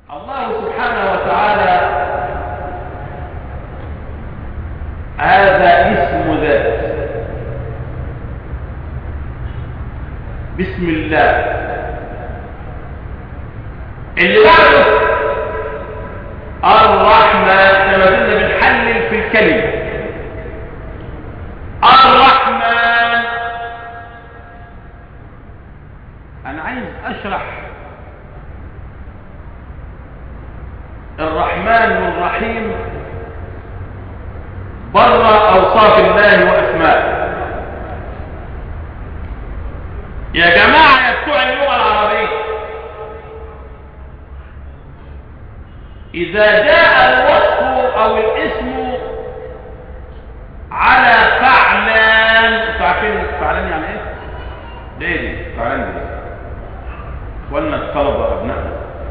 الله سبحانه وتعالى هذا اسم ذات بسم الله اللي بعده الرحمن كما قلنا بنحلل في الكلمة الرحمن انا عايز اشرح الرحمن والرحيم بره اوصاف الله واسمائه يا جماعة يا بتوع اللغة العربية إذا جاء الوصف أو الاسم على فعلان انتوا عارفين فعلان يعني ايه؟ ده ايه دي؟ فعلان دي اخواننا الطلبة ابنائنا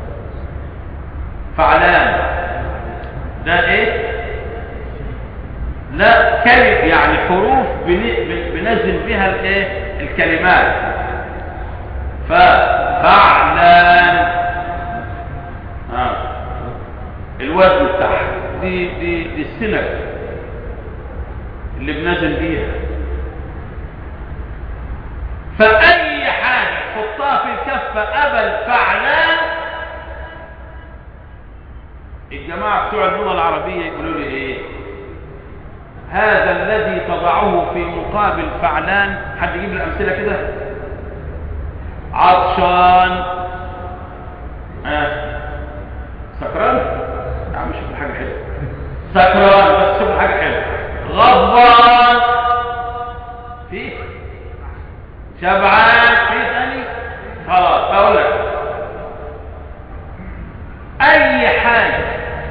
فعلان ده ايه؟ لا كلمة يعني حروف بنزل بها الايه؟ الكلمات ففعلان آه. الوزن بتاعها دي دي دي السنة اللي بنزل بيها فأي حاجة حطها في الكفة أبل فعلان الجماعة بتوع اللغة العربية يقولوا لي ايه هذا الذي تضعه في مقابل فعلان حد يجيب الأمثلة كده عطشان آه. سكران يا عم شوف حاجه حلوه سكران بس شوف حاجه حلوه غضبان في شبعان في ثاني خلاص اقول لك اي حاجه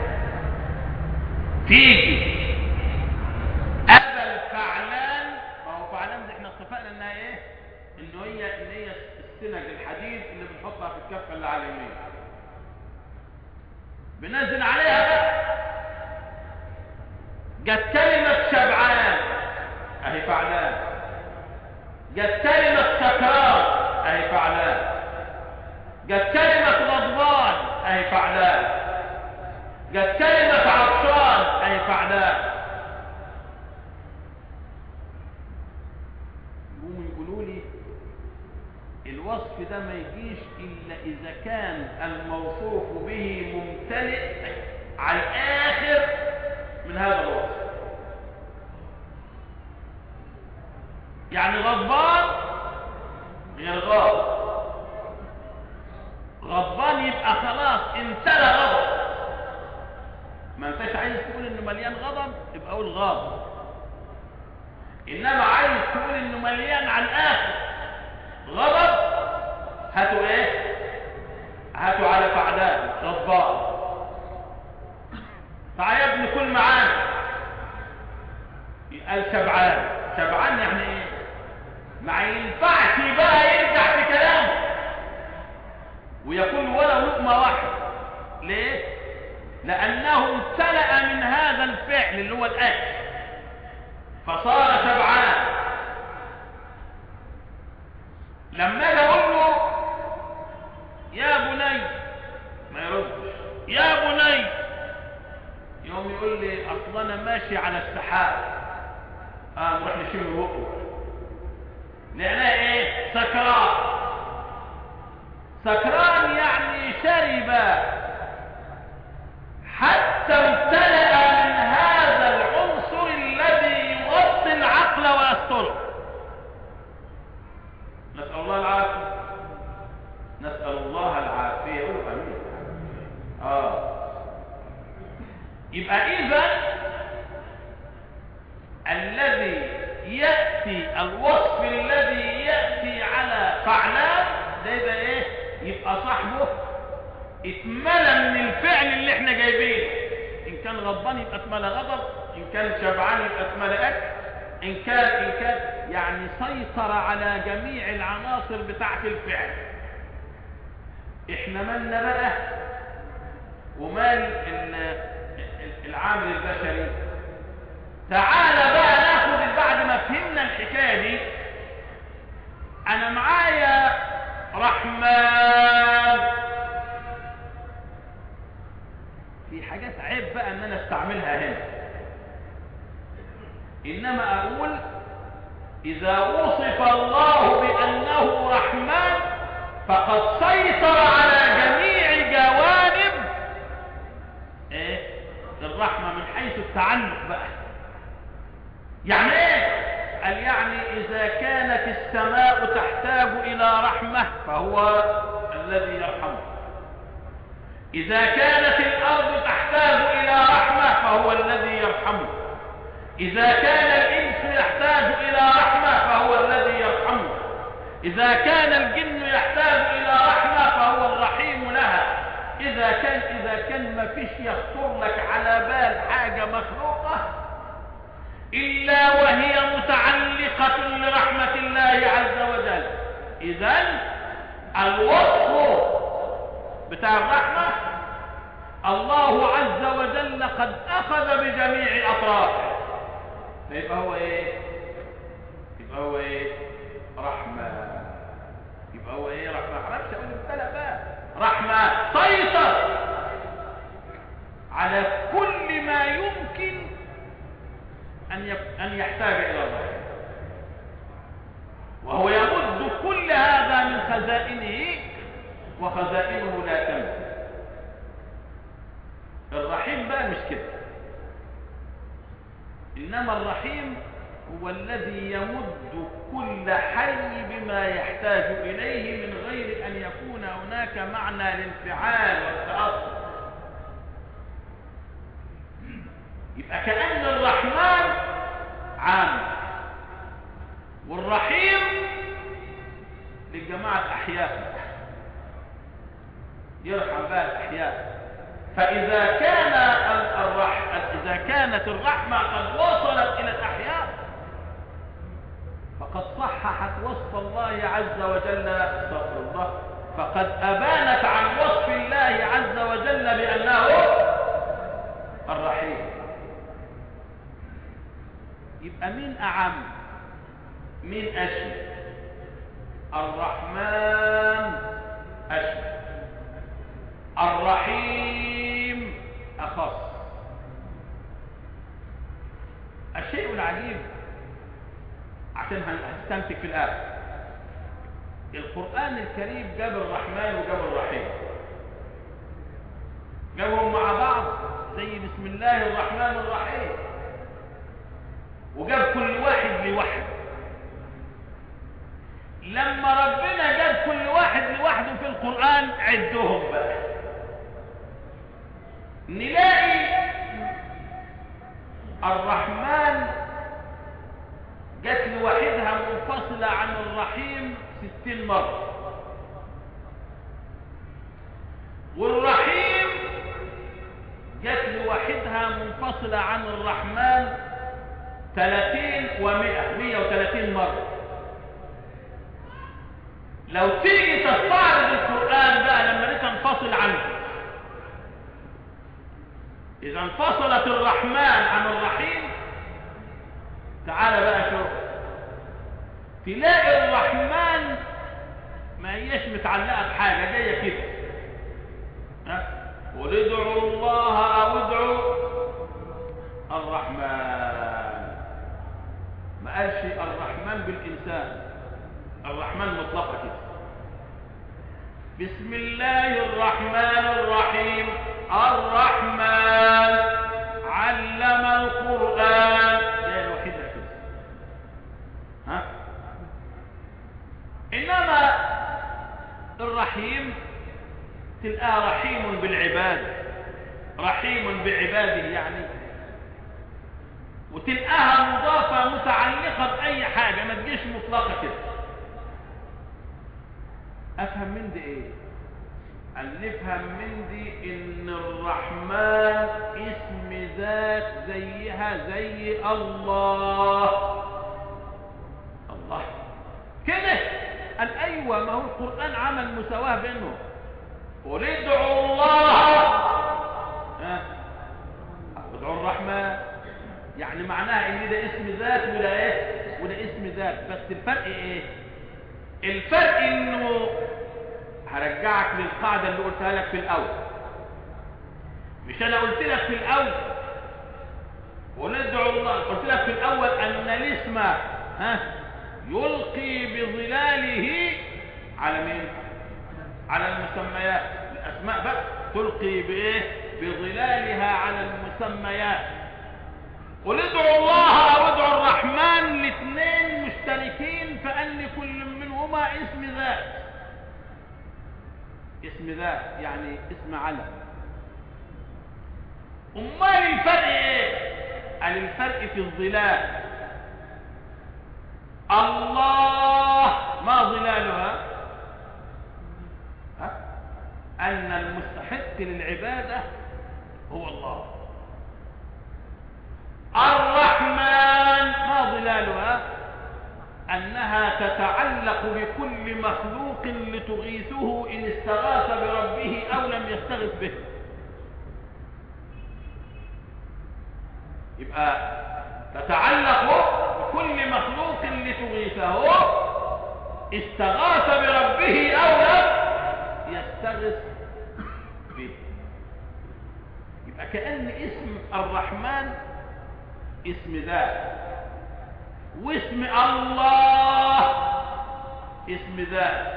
تيجي قبل فعلان ما هو فعلان دي احنا اتفقنا انها ايه انه هي ان هي السنج الحديد اللي بنحطها في الكفه اللي على اليمين بنزل عليها بقى جت كلمة شبعان اهي فعلان جت كلمة سكران اهي فعلان جت كلمة غضبان اهي فعلان جت كلمة عطشان اهي فعلان يقوموا يقولوا لي الوصف ده ما يجيش إلا إذا كان الموصوف به ممتلئ على الآخر من هذا الوصف يعني غضبان غير غاضب غضبان يبقى خلاص امتلى غضب ما انتش عايز تقول انه مليان غضب يبقى قول غاضب انما عايز تقول انه مليان على الاخر غضب هاتوا ايه هاتوا على فعلان غضبان تعال يا ابني كل معانا قال شبعان شبعان يعني ايه ما ينفعش بقى يرجع في كلامه ويقول ولا لقمه واحده ليه لانه امتلأ من هذا الفعل اللي هو الاكل فصار شبعان لما اجي اقول له يا بني ما يردش يا بني يوم يقول لي اصل انا ماشي على السحاب اه نروح نشم بقه لانها ايه سكران سكران يعني شرب حتى امتلأ من هذا العنصر الذي يغطي العقل ويستره نسأل الله العافية نسأل الله العافية قولوا أمين آه يبقى إذا الذي يأتي الوصف الذي يأتي على فعلان ده يبقى إيه يبقى صاحبه اتملى من الفعل اللي احنا جايبينه إن كان غضبان يبقى اتملى غضب إن كان شبعان يبقى اتملى أكل إن كان إن كان يعني سيطر على جميع العناصر بتاعة الفعل احنا مالنا بقى ومال العامل البشري تعالى بقى ناخد بعد ما فهمنا الحكاية دي انا معايا رحمن في حاجات عيب بقى ان انا استعملها هنا انما اقول اذا وصف الله بانه رحمن فقد سيطر على جميع جوانب ايه الرحمة من حيث التعلق بقى يعني ايه قال يعني اذا كانت السماء تحتاج الى رحمة فهو الذي يرحمه اذا كانت الارض تحتاج الى رحمة فهو الذي يرحمه اذا كان الانس يحتاج الى رحمة فهو الذي يرحمه اذا كان الجن يحتاج الى رحمة فهو الرحيم لها اذا كان اذا كان ما فيش يخطر لك على بال حاجة مخلوقة الا وهي متعلقة لرحمة الله عز وجل اذا الوصف بتاع الرحمة الله عز وجل قد اخذ بجميع اطرافه فيبقى هو ايه يبقى هو ايه رحمة يبقى هو ايه رحمة حرمش اقول ابتلى بقى رحمة سيطر على كل ما يمكن أن يب- أن يحتاج إلى الرحمة وهو يمد كل هذا من خزائنه وخزائنه لا تنفذ الرحيم بقى مش كده إنما الرحيم هو الذي يمد كل حي بما يحتاج إليه من غير أن يكون هناك معنى الانفعال والتأثر يبقى كأن الرحمن عام والرحيم للجماعة الأحياء يرحم بقى الأحياء فإذا كان ال- الرح... إذا كانت الرحمة قد وصلت إلى الأحياء فقد صححت وصف الله عز وجل استغفر الله فقد أبانت عن وصف الله عز وجل بأنه الرحيم يبقى مين أعم مين أشمل الرحمن أشمل الرحيم أخص الشيء العجيب عشان هنستمسك في الآخر القرآن الكريم جاب الرحمن وجاب الرحيم جابهم مع بعض زي بسم الله الرحمن الرحيم وجاب كل واحد لوحده لما ربنا جاب كل واحد لوحده في القرآن عدهم بقى نلاقي الرحمن جت لوحدها منفصلة عن الرحيم ستين مرة والرحيم جت لوحدها منفصلة عن الرحمن ثلاثين ومئة مئة وثلاثين مرة لو تيجي تستعرض القرآن بقى لما تنفصل عنه إذا انفصلت الرحمن عن الرحيم تعال بقى شوف تلاقي الرحمن ما هيش متعلقة بحاجة جاية كده ها قل ادعوا الله أو ادعوا الرحمن ما قالش الرحمن بالإنسان الرحمن مطلقة كده بسم الله الرحمن الرحيم الرحمن علم القرآن هي الوحيدة كده ها إنما الرحيم تلقاه رحيم بالعباد رحيم بعباده يعني وتلقاها مضافة متعلقة بأي حاجة ما تجيش مطلقة كده أفهم من دي إيه أن نفهم من دي إن الرحمن اسم ذات زيها زي الله الله كده قال أيوة ما هو القرآن عمل مساواة بينهم قل ادعوا الله ها ادعوا الرحمن يعني معناها ان ده اسم ذات وده ايه وده اسم ذات بس الفرق ايه الفرق انه هرجعك للقاعدة اللي قلتها لك في الاول مش انا قلت لك في الاول وندعو الله قلت لك في الاول ان الاسم ها يلقي بظلاله على مين على المسميات الاسماء بقى تلقي بايه بظلالها على المسميات قل ادعوا الله او ادعوا الرحمن الاثنين مشتركين فان كل منهما اسم ذات اسم ذات يعني اسم علم امال الفرق ايه قال الفرق في الظلال الله ما ظلالها ها؟ ان المستحق للعباده هو الله الرحمن ما ظلالها أنها تتعلق بكل مخلوق لتغيثه إن استغاث بربه أو لم يستغث به يبقى تتعلق بكل مخلوق لتغيثه استغاث بربه أو لم يستغث به يبقى كأن اسم الرحمن اسم ذات واسم الله اسم ذات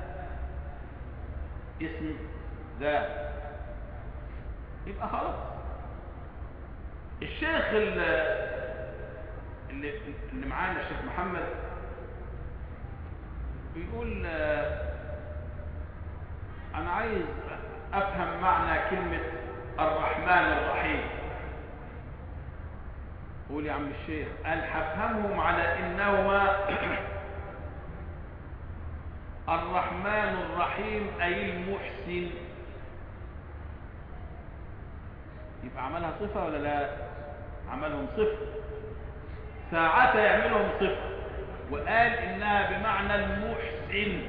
اسم ذات يبقى خلاص الشيخ اللي, اللي, اللي معانا الشيخ محمد بيقول انا عايز افهم معنى كلمة الرحمن الرحيم قول يا عم الشيخ قال هفهمهم على انهما الرحمن الرحيم اي المحسن يبقى عملها صفة ولا لا عملهم صفة ساعتها يعملهم صفة وقال انها بمعنى المحسن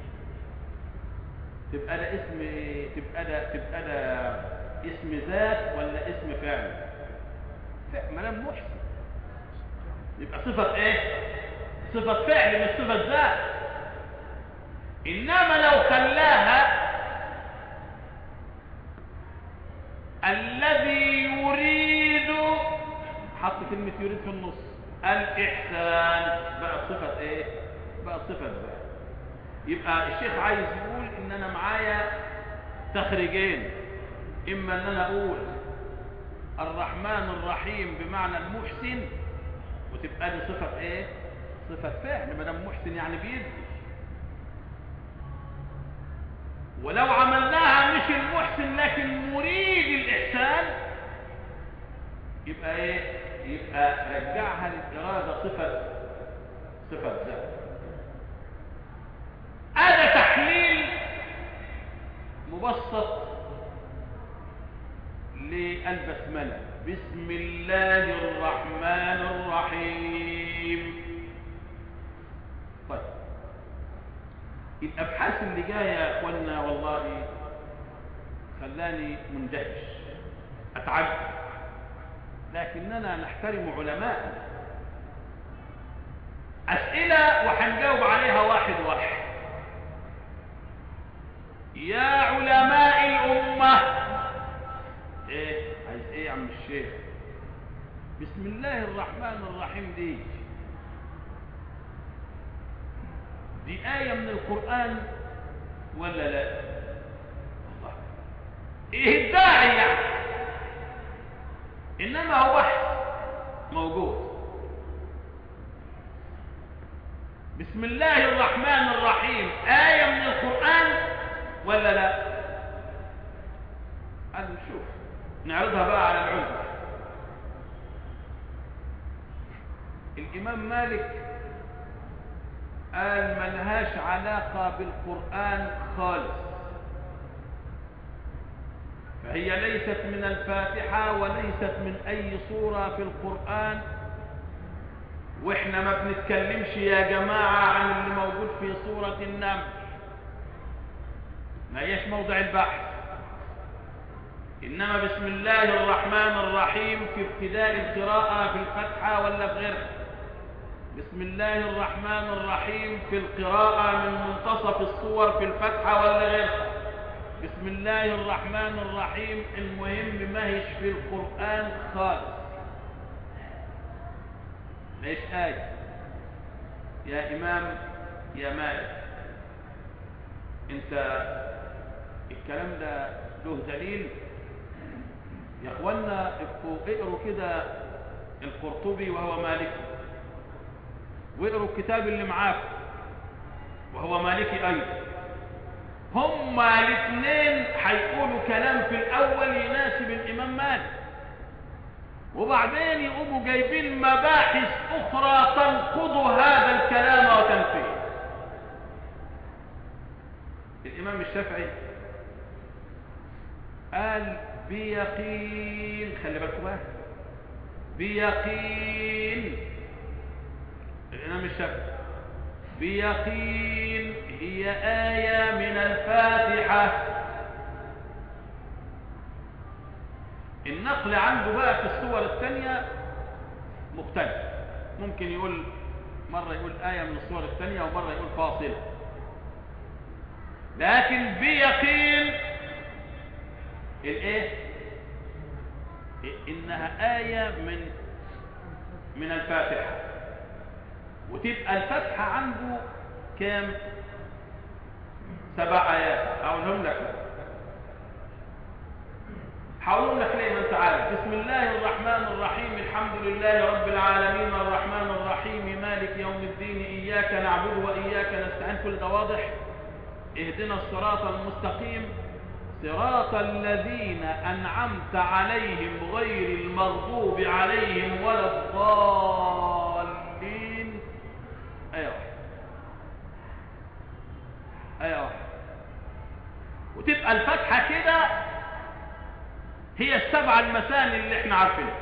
تبقى ده اسم تبقى ده تبقى ده اسم ذات ولا اسم فعل ملام محسن يبقى صفة ايه صفة فعل مش صفة ذات انما لو خلاها الذي يريد حط كلمة يريد في النص الإحسان بقى صفة ايه بقى صفة ذات يبقى الشيخ عايز يقول ان انا معايا تخريجين اما ان انا اقول الرحمن الرحيم بمعنى المحسن وتبقى دي صفة ايه صفة فعل ما دام محسن يعني بيدي ولو عملناها مش المحسن لكن مريد الإحسان يبقى ايه يبقى رجعها للإرادة صفة صفة ذات هذا تحليل مبسط للبسملة بسم الله الرحمن الرحيم طيب الأبحاث اللي جاية يا أخوانا والله خلاني مندهش أتعجب لكننا نحترم علماء أسئلة وحنجاوب عليها واحد واحد يا علماء الأمة ايه عايز ايه يا عم الشيخ بسم الله الرحمن الرحيم دي دي آية من القرآن ولا لا الله ايه الداعي يعني انما هو بحث موجود بسم الله الرحمن الرحيم آية من القرآن ولا لا قال نشوف نعرضها بقى على العلماء الإمام مالك قال ملهاش علاقة بالقرآن خالص فهي ليست من الفاتحة وليست من أي سورة في القرآن واحنا ما بنتكلمش يا جماعة عن اللي موجود في سورة النمل ما هيش موضع البحث إنما بسم الله الرحمن الرحيم في ابتداء القراءة في الفتحة ولا في غيرها بسم الله الرحمن الرحيم في القراءة من منتصف الصور في الفتحة ولا غيرها بسم الله الرحمن الرحيم المهم ما هيش في القرآن خالص ليش آية يا إمام يا مالك انت الكلام ده له دليل يا اخوانا ابقوا اقروا كده القرطبي وهو مالكي واقروا الكتاب اللي معاكم وهو مالكي ايضا هما الاثنين هيقولوا كلام في الاول يناسب الامام مالك وبعدين يقوموا جايبين مباحث اخرى تنقض هذا الكلام وتنفيه الامام الشافعي قال بيقين خلي بالكم بقى بيقين الامام الشافعي بيقين هي آية من الفاتحة النقل عنده بقى في الصور الثانية مختلف ممكن يقول مرة يقول آية من الصور الثانية ومرة يقول فاصلة لكن بيقين الايه انها آية من من الفاتحة وتبقى الفتحة عنده كام سبع آيات هقولهم لك هقولهم لك ليه ما انت عارف بسم الله الرحمن الرحيم الحمد لله رب العالمين الرحمن الرحيم مالك يوم الدين إياك نعبد وإياك نستعين كل ده واضح اهدنا الصراط المستقيم صراط الذين أنعمت عليهم غير المغضوب عليهم ولا الضالين آية واحدة آية واحدة وتبقى الفتحة كده هي السبعة المثاني اللي احنا عارفينها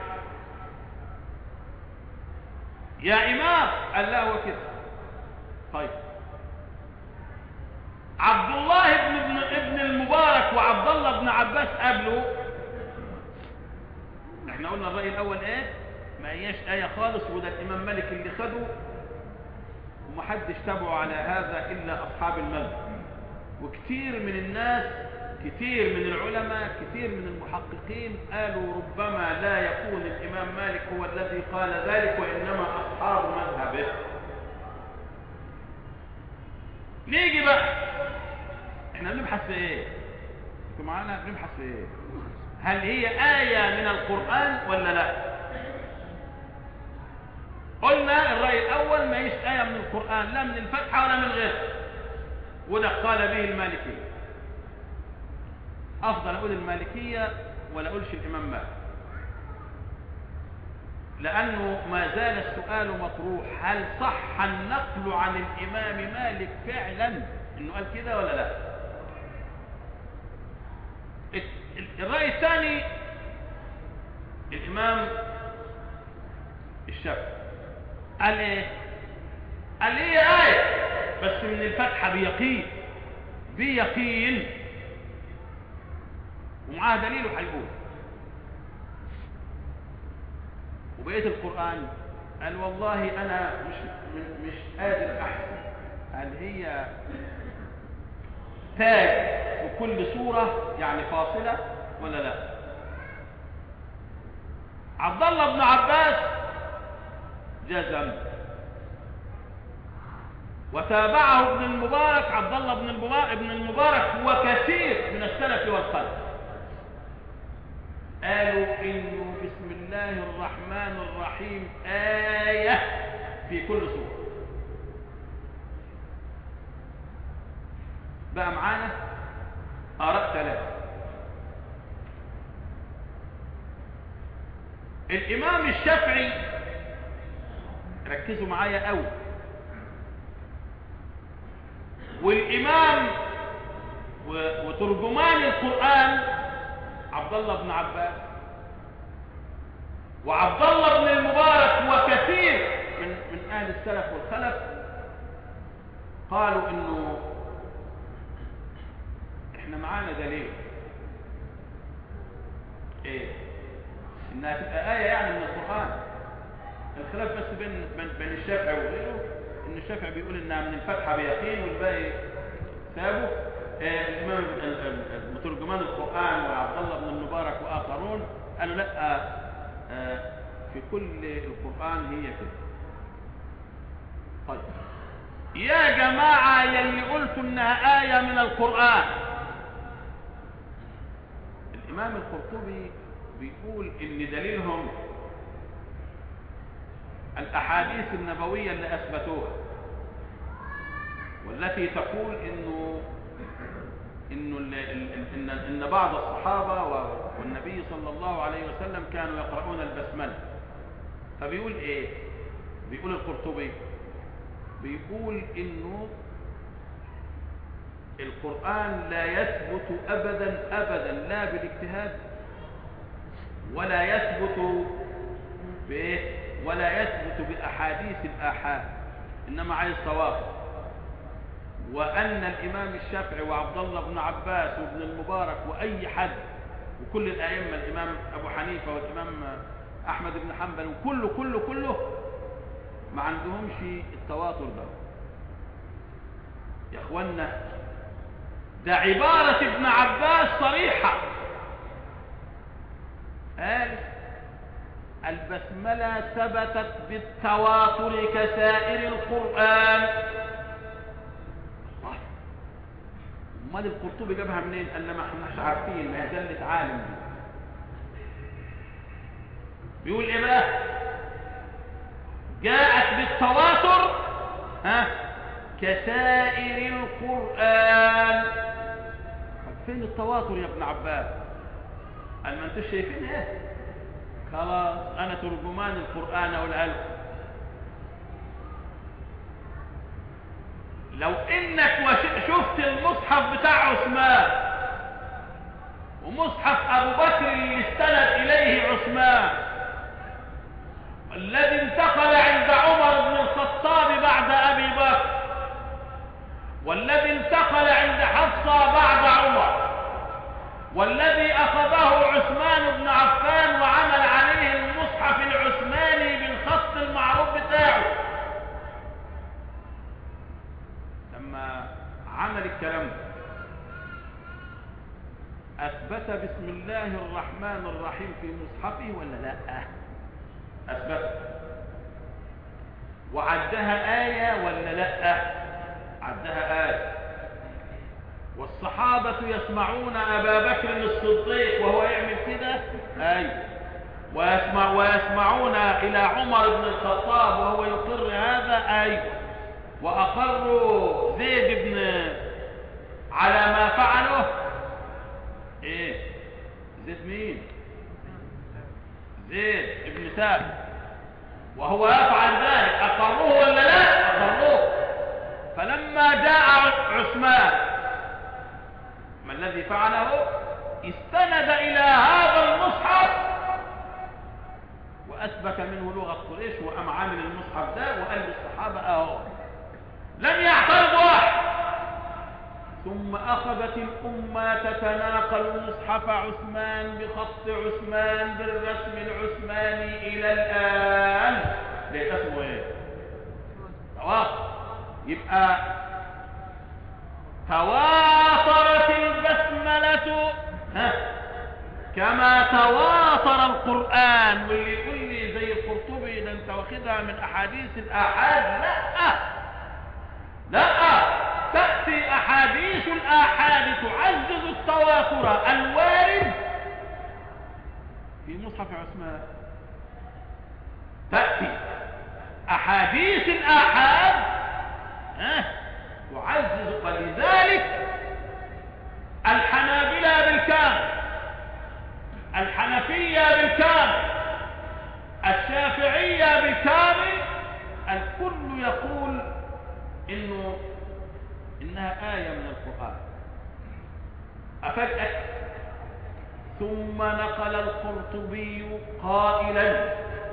يا إمام قال لا هو كده طيب عبد الله بن ابن, ابن المبارك وعبد الله بن عباس قبله احنا قلنا الرأي الأول ايه ما هياش آية خالص وده الإمام مالك اللي خده ومحدش تبعه على هذا إلا أصحاب المذهب وكتير من الناس كتير من العلماء كتير من المحققين قالوا ربما لا يكون الإمام مالك هو الذي قال ذلك وإنما أصحاب مذهبه نيجي بقى احنا بنبحث في ايه انتوا معانا بنبحث في ايه هل هي آية من القرآن ولا لا قلنا الرأي الأول ما هيش آية من القرآن لا من الفتحة ولا من غيرها وده قال به المالكية أفضل أقول المالكية ولا أقولش الإمام مالك لأنه ما زال السؤال مطروح هل صح النقل عن الإمام مالك فعلا إنه قال كده ولا لا الرأي الثاني الإمام الشافعي قال إيه قال هي آية بس من الفتحة بيقين بيقين ومعاه دليله هيقول وبقيه القرآن قال والله أنا مش مش قادر أحسن هل هي تاج وكل سورة يعني فاصلة ولا لا عبد الله بن عباس جزم وتابعه ابن المبارك عبد الله بن المبارك ابن المبارك وكثير من السلف والخلف قالوا انه بسم الله الرحمن الرحيم آية في كل سورة بقى معانا آراء ثلاثة الإمام الشافعي ركزوا معايا قوي والإمام وترجمان القرآن عبد الله بن عباس وعبد الله بن المبارك وكثير من من اهل السلف والخلف قالوا انه احنا معانا دليل ايه انها تبقى ايه يعني من القران الخلاف بس بين بين الشافعي وغيره ان الشافعي بيقول انها من الفتحه بيقين والباقي سابه آه، الإمام ال- ال- مترجمان القرآن وعبد الله بن المبارك وآخرون قالوا لا آه، في كل القرآن هي كده طيب يا جماعة يلي قلتوا انها آية من القرآن الإمام القرطبي بيقول إن دليلهم الأحاديث النبوية اللي أثبتوها والتي تقول إنه إنه ال- ال- ال- إن إن بعض الصحابة و- والنبي صلى الله عليه وسلم كانوا يقرؤون البسملة فبيقول إيه؟ بيقول القرطبي بيقول إنه القرآن لا يثبت أبدا أبدا لا بالاجتهاد ولا يثبت بإيه؟ ولا يثبت بأحاديث الآحاد إنما عايز توافق وأن الإمام الشافعي وعبد الله بن عباس وابن المبارك وأي حد وكل الأئمة الإمام أبو حنيفة والإمام أحمد بن حنبل وكله كله كله ما عندهمش التواتر ده يا اخوانا ده عبارة ابن عباس صريحة قال البسملة ثبتت بالتواتر كسائر القرآن الله. امال القرطبي جابها منين قال لما احنا مش عارفين ما هي دلت عالم دي بيقول ايه بقى جاءت بالتواتر ها كسائر القرآن طب فين التواتر يا ابن عباس قال ما انتوا شايفين ايه خلاص انا ترجمان القرآن اقولها لكم لو انك وش- شفت المصحف بتاع عثمان ومصحف ابو بكر اللي استند اليه عثمان الذي انتقل عند عمر بن الخطاب بعد ابي بكر والذي انتقل عند حفصه بعد عمر والذي اخذه عثمان بن عفان وعمل عليه المصحف العثماني بالخط المعروف بتاعه لما عمل الكلام ده اثبت بسم الله الرحمن الرحيم في مصحفه ولا لا اثبت وعدها ايه ولا لا عدها ايه والصحابة يسمعون أبا بكر الصديق وهو يعمل كده أيوة ويسمع ويسمعون إلى عمر بن الخطاب وهو يقر هذا أيوة وأقروا زيد بن على ما فعله إيه زيد مين زيد بن ثابت وهو يفعل ذلك أقروه ولا لا أقروه فلما جاء عثمان ما الذي فعله استند إلى هذا المصحف وأثبت منه لغة قريش وقام عامل المصحف ده وقال للصحابة أهو لم يعترض واحد ثم أخذت الأمة تتناقل مصحف عثمان بخط عثمان بالرسم العثماني إلى الآن ليه اسمه ايه توافق يبقى تواترت البسملة ها كما تواتر القرآن واللي يقول لي زي القرطبي ده انت واخدها من احاديث الاحاد لا لا تأتي احاديث الاحاد تعزز التواتر الوارد في مصحف عثمان تأتي احاديث الاحاد ها تعزز ولذلك الحنابلة بالكامل الحنفية بالكامل الشافعية بالكامل الكل يقول انه انها آية من القرآن أفجأة ثم نقل القرطبي قائلا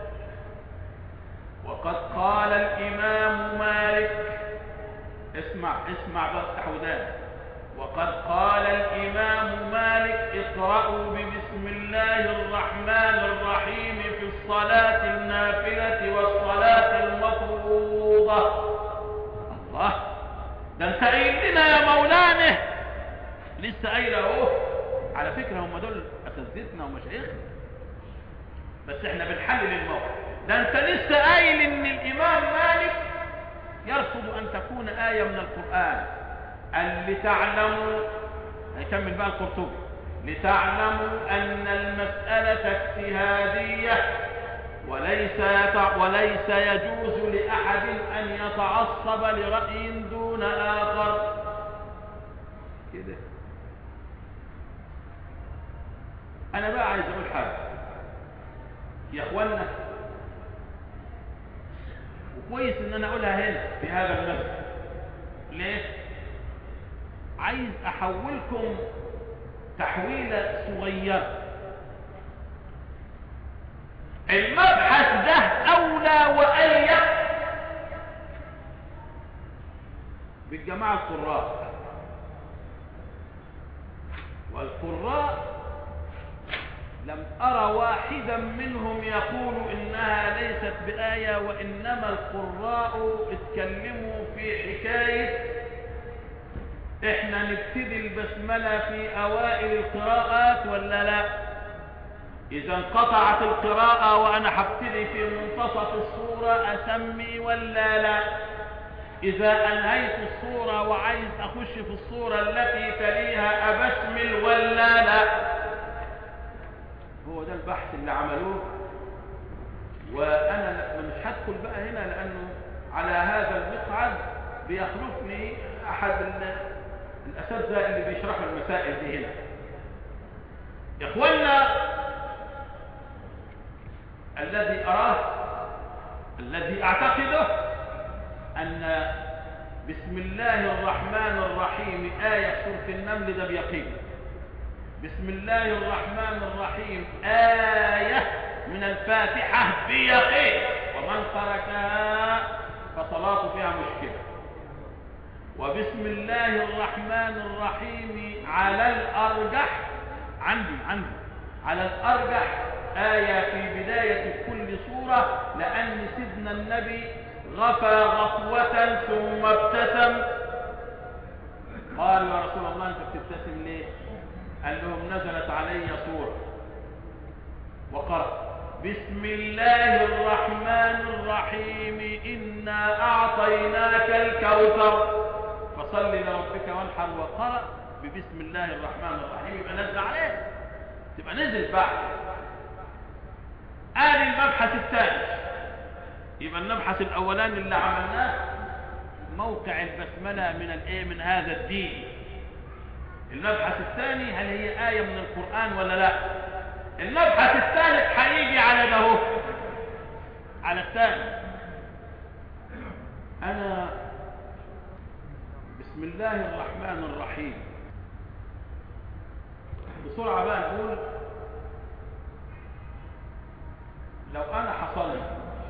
وقد قال الإمام مالك اسمع اسمع بقى ودان وقد قال الإمام مالك اقرأوا ببسم الله الرحمن الرحيم في الصلاة النافلة والصلاة المفروضة الله ده انت قايل لنا يا مولانا لسه قايله اهو على فكره هم دول اساتذتنا ومشايخنا بس احنا بنحلل الموقف ده انت لسه قايل ان الامام مالك يرفض ان تكون ايه من القران قال لتعلموا هيكمل بقى القرطبي لتعلموا ان المساله اجتهاديه وليس يتع... وليس يجوز لاحد ان يتعصب لراي دون اخر كده انا بقى عايز اقول حاجه يا اخوانا وكويس ان انا اقولها هنا في هذا المسجد ليه عايز احولكم تحويله صغيره المبحث ده اولى واليق بالجماعه القراء والقراء لم أرى واحدا منهم يقول إنها ليست بآية وإنما القراء اتكلموا في حكاية إحنا نبتدي البسملة في أوائل القراءات ولا لا إذا انقطعت القراءة وأنا هبتدي في منتصف الصورة أسمي ولا لا إذا أنهيت الصورة وعايز أخش في الصورة التي تليها أبسمل ولا لا هو ده البحث اللي عملوه وانا مش هدخل بقى هنا لانه على هذا المقعد بيخلفني احد الاساتذه اللي بيشرحوا المسائل دي هنا يا اخوانا الذي اراه الذي اعتقده ان بسم الله الرحمن الرحيم آية سورة النمل ده بيقين بسم الله الرحمن الرحيم آية من الفاتحة بيقين ومن تركها فصلاته فيها مشكلة وبسم الله الرحمن الرحيم على الأرجح عندي عندي على الأرجح آية في بداية كل سورة لأن سيدنا النبي غفى غفوة ثم ابتسم قال يا رسول الله أنت بتبتسم ليه قال لهم نزلت علي سورة وقرأ بسم الله الرحمن الرحيم إنا أعطيناك الكوثر فصل لربك وانحر وقرأ ببسم الله الرحمن الرحيم يبقى نزل عليه تبقى نزل بعد آل المبحث الثاني يبقى المبحث الأولاني اللي عملناه موقع البسملة من الايه من هذا الدين المبحث الثاني هل هي آية من القرآن ولا لا المبحث الثالث هيجي على ده هو على الثاني أنا بسم الله الرحمن الرحيم بسرعة بقى نقول لو أنا حصل لي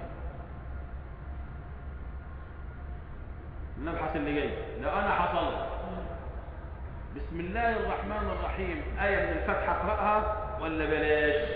المبحث اللي جاي لو أنا حصل لي بسم الله الرحمن الرحيم آية من الفتحة اقرأها ولا بلاش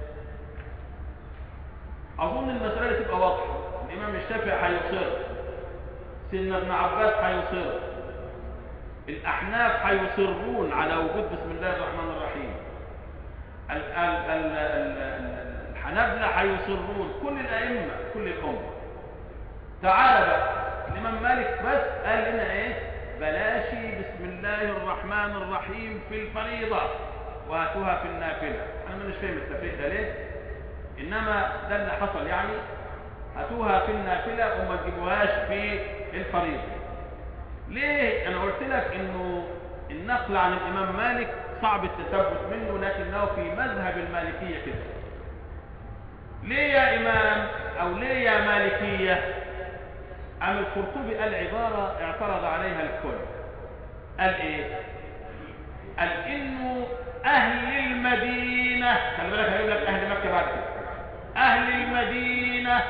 أظن المسألة تبقى واضحة الإمام الشافعي هيصر سيدنا ابن عباس هيصر الأحناف هيصرون على وجود بسم الله الرحمن الرحيم ال- ال- ال- ال- الحنابلة هيصرون كل الأئمة كل الأمة تعال بقى الإمام مالك بس قال لنا إيه بلاشي بسم الله الرحمن الرحيم في الفريضة وهاتوها في النافلة أنا مش فاهم التفريق ده ليه إنما ده اللي حصل يعني هاتوها في النافلة وما تجيبوهاش في الفريضة ليه أنا قلت لك إنه النقل عن الإمام مالك صعب التثبت منه لكنه في مذهب المالكية كده ليه يا إمام أو ليه يا مالكية عن القرطبي قال عبارة اعترض عليها الكل قال ايه قال انه اهل المدينة خلي بالك هيقول لك اهل مكة بعد كده اهل المدينة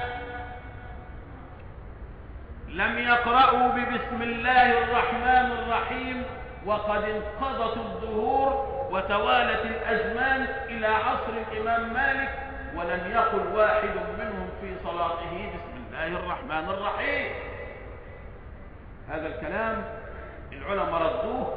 لم يقرأوا ببسم الله الرحمن الرحيم وقد انقضت الظهور وتوالت الازمان الى عصر الامام مالك ولم يقل واحد منهم في صلاته بسم الله الرحمن الرحيم هذا الكلام العلماء ردوه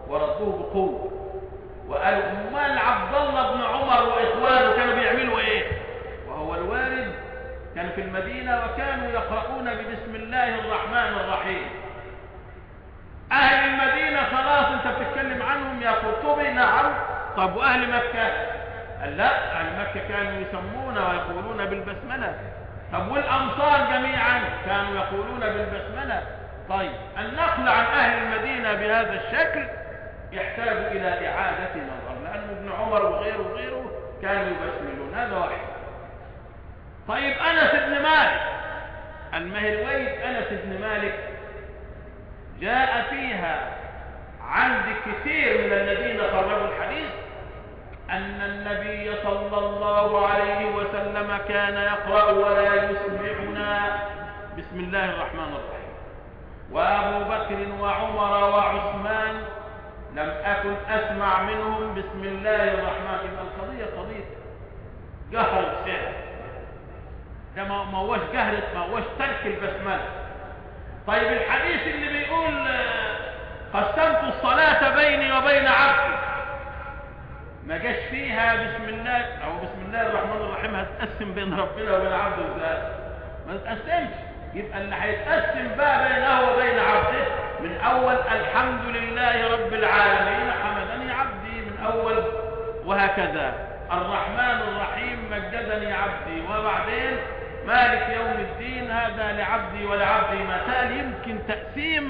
وردوه بقوة وقالوا امال عبد الله بن عمر واخوانه كانوا بيعملوا ايه وهو الوارد كان في المدينة وكانوا يقرؤون ببسم الله الرحمن الرحيم اهل المدينة خلاص انت بتتكلم عنهم يا قرطبي نعم طب واهل مكة قال لا اهل مكة كانوا يسمون ويقولون بالبسملة طب والامصار جميعا كانوا يقولون بالبسملة طيب النقل عن اهل المدينة بهذا الشكل يحتاج الى اعادة نظر لان ابن عمر وغيره وغيره كانوا يبسملون هذا واحد طيب انس بن مالك المهرويت انس بن مالك جاء فيها عند كثير من الذين قربوا الحديث أن النبي صلى الله عليه وسلم كان يقرأ ولا يسمعنا بسم الله الرحمن الرحيم وأبو بكر وعمر وعثمان لم أكن أسمع منهم بسم الله الرحمن الرحيم القضية قضية جهر السحر ده ما هوش جهر ما هوش ترك البسملة طيب الحديث اللي بيقول قسمت الصلاة بيني وبين عبدي ما جاش فيها بسم الله او بسم الله الرحمن الرحيم هتقسم بين ربنا وبين عبده ازاي ما تتقسمش يبقى اللي هيتقسم بقى بينه وبين عبده من اول الحمد لله رب العالمين حمدني عبدي من اول وهكذا الرحمن الرحيم مجدني عبدي وبعدين مالك يوم الدين هذا لعبدي ولعبدي ما سأل يمكن تقسيم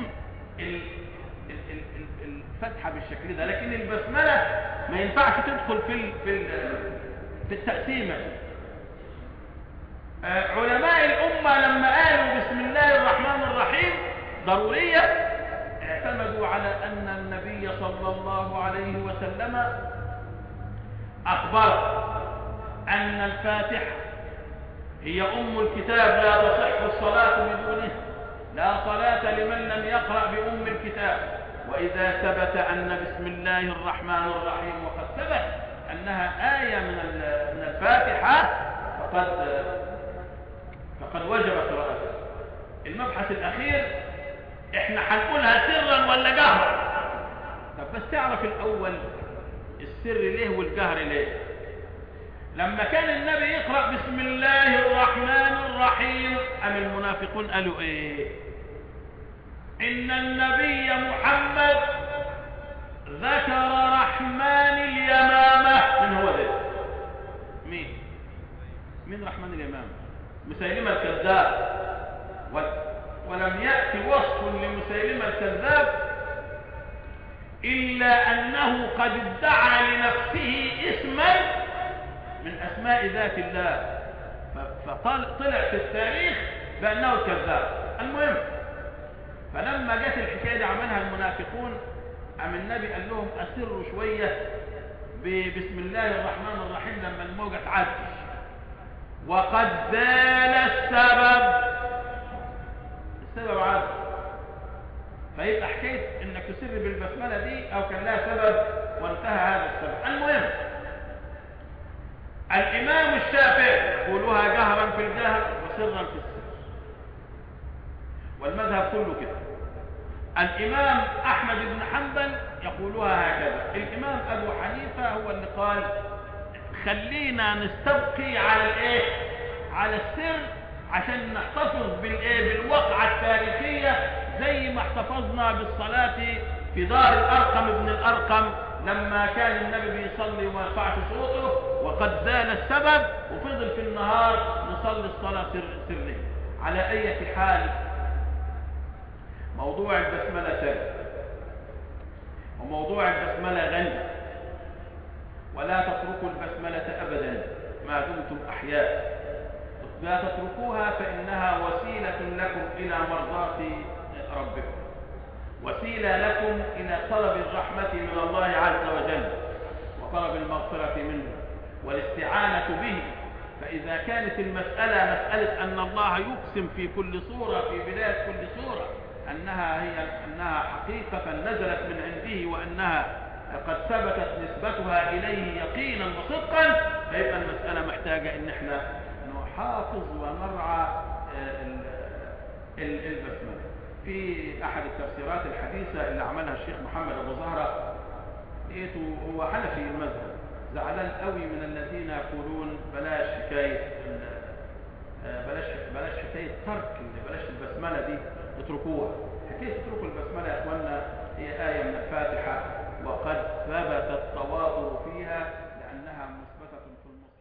الفتحة بالشكل ده لكن البسملة ما ينفعش تدخل في في في التقسيمة علماء الأمة لما قالوا بسم الله الرحمن الرحيم ضرورية اعتمدوا على أن النبي صلى الله عليه وسلم أخبر أن الفاتحة هي أم الكتاب لا تصح الصلاة بدونه لا صلاة لمن لم يقرأ بأم الكتاب وإذا ثبت أن بسم الله الرحمن الرحيم وقد ثبت أنها آية من من الفاتحة فقد فقد وجب قراءتها المبحث الأخير احنا هنقولها سرا ولا جهرا طب بس تعرف الأول السر ليه والجهر ليه لما كان النبي يقرأ بسم الله الرحمن الرحيم أم المنافقون قالوا ايه إن النبي محمد ذكر رحمن اليمامة من هو ده مين مين رحمن اليمامة مسيلمة الكذاب ولم يأتي وصف لمسيلمة الكذاب إلا أنه قد ادعى لنفسه اسما من أسماء ذات الله فطلع في التاريخ بأنه الكذاب المهم فلما جت الحكاية دي عملها المنافقون أم النبي قال لهم أسروا شوية بسم الله الرحمن الرحيم لما الموجة تعدش وقد زال السبب السبب عاد فيبقى حكاية انك تسر بالبسملة دي او كان لها سبب وانتهى هذا السبب المهم الامام الشافعي يقولها جهرا في الجهر وسرا في السر والمذهب كله كده الامام احمد بن حنبل يقولها هكذا الامام ابو حنيفة هو اللي قال خلينا نستبقي على الايه على السر عشان نحتفظ بالايه بالوقعة التاريخية زي ما احتفظنا بالصلاة في دار الارقم ابن الارقم لما كان النبي بيصلي وما يرفعش صوته وقد زال السبب وفضل في النهار نصلي الصلاة سر سرية على اي حال موضوع البسملة سر وموضوع البسملة غني ولا تتركوا البسملة أبدا ما دمتم أحياء لا تتركوها فإنها وسيلة لكم إلى مرضاة ربكم وسيلة لكم إلى طلب الرحمة من الله عز وجل وطلب المغفرة منه والاستعانة به فإذا كانت المسألة مسألة أن الله يقسم في كل صورة في بداية كل صورة أنها هي أنها حقيقة نزلت من عنده وأنها قد ثبتت نسبتها إليه يقينا وصدقا فيبقى المسألة محتاجة إن احنا نحافظ ونرعى البسملة في احد التفسيرات الحديثة اللي عملها الشيخ محمد ابو زهرة لقيته هو حنفي المذهب زعلان قوي من الذين يقولون بلاش حكاية بلاش بلاش حكاية ترك بلاش البسملة دي اتركوها حكاية اتركوا البسملة يا اخوانا هي آية من الفاتحة وقد ثبت التواضع فيها لأنها مثبتة في المصحف